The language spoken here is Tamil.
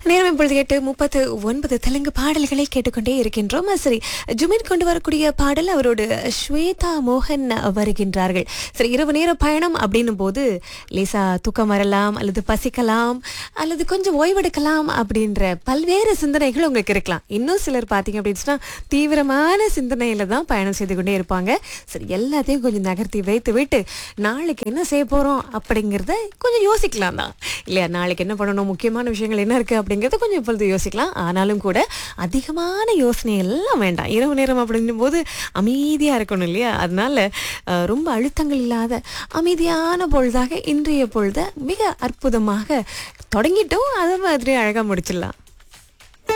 நேரம் இப்பொழுது எட்டு முப்பத்து ஒன்பது தெலுங்கு பாடல்களை கேட்டுக்கொண்டே இருக்கின்றோம் சரி ஜுமின் கொண்டு வரக்கூடிய பாடல் அவரோடு ஸ்வேதா மோகன் வருகின்றார்கள் சரி இரவு நேர பயணம் அப்படின்னும் போது லேசா தூக்கம் வரலாம் அல்லது பசிக்கலாம் அல்லது கொஞ்சம் ஓய்வெடுக்கலாம் அப்படின்ற பல்வேறு சிந்தனைகள் உங்களுக்கு இருக்கலாம் இன்னும் சிலர் பார்த்தீங்க அப்படின்னு சொன்னா தீவிரமான சிந்தனையில தான் பயணம் செய்து கொண்டே இருப்பாங்க சரி எல்லாத்தையும் கொஞ்சம் நகர்த்தி வைத்து விட்டு நாளைக்கு என்ன செய்ய போறோம் அப்படிங்கிறத கொஞ்சம் யோசிக்கலாம் தான் இல்லையா நாளைக்கு என்ன பண்ணணும் முக்கியமான விஷயங்கள் என்ன இருக்கு அப்படிங்கறத கொஞ்சம் இப்பொழுது யோசிக்கலாம் ஆனாலும் கூட அதிகமான யோசனை எல்லாம் வேண்டாம் இரவு நேரம் அப்படின்னும் போது அமைதியா இருக்கணும் இல்லையா அதனால அஹ், ரொம்ப அழுத்தங்கள் இல்லாத அமைதியான பொழுதாக இன்றைய பொழுத மிக அற்புதமாக தொடங்கிட்டோம் அதே மாதிரி அழகா முடிச்சிடலாம்